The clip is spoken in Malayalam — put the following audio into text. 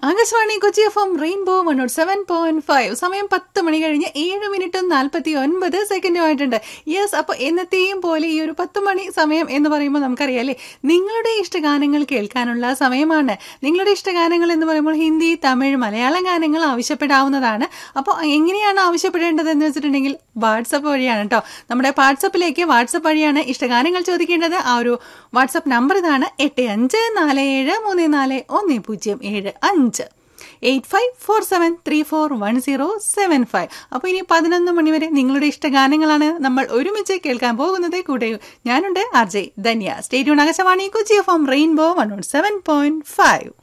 Akashvani Kochi F M rainbow one nought seven point five സമയം പത്ത് മണി കഴിഞ്ഞ് ഏഴ് മിനിറ്റും നാൽപ്പത്തി ഒൻപത് സെക്കൻഡും ആയിട്ടുണ്ട് യെസ് അപ്പോൾ എന്നത്തെയും പോലെ ഈ ഒരു പത്ത് മണി സമയം എന്ന് പറയുമ്പോൾ നമുക്കറിയാലേ നിങ്ങളുടെ ഇഷ്ടഗാനങ്ങൾ കേൾക്കാനുള്ള സമയമാണ് നിങ്ങളുടെ ഇഷ്ടഗാനങ്ങൾ എന്ന് പറയുമ്പോൾ ഹിന്ദി തമിഴ് മലയാളം ഗാനങ്ങൾ ആവശ്യപ്പെടാവുന്നതാണ് അപ്പോൾ എങ്ങനെയാണ് ആവശ്യപ്പെടേണ്ടതെന്ന് വെച്ചിട്ടുണ്ടെങ്കിൽ വാട്സപ്പ് വഴിയാണ് കേട്ടോ നമ്മുടെ വാട്സപ്പിലേക്ക് വാട്സപ്പ് വഴിയാണ് ഇഷ്ടഗാനങ്ങൾ ചോദിക്കേണ്ടത് ആ ഒരു വാട്സപ്പ് നമ്പർ ഇതാണ് എട്ട് അഞ്ച് നാല് ഏഴ് മൂന്ന് നാല് ഒന്ന് പൂജ്യം ഏഴ് അഞ്ച് eight five four seven three four one zero seven five അപ്പോൾ ഇനി പതിനൊന്ന് മണിവരെ നിങ്ങളുടെ ഇഷ്ടഗാനങ്ങളാണ് നമ്മൾ ഒരുമിച്ച് കേൾക്കാൻ പോകുന്നത് കൂടെ ഞാനുണ്ട് R J Dhanya stay tuned Akashvani Kochi F M rainbow one one seven point five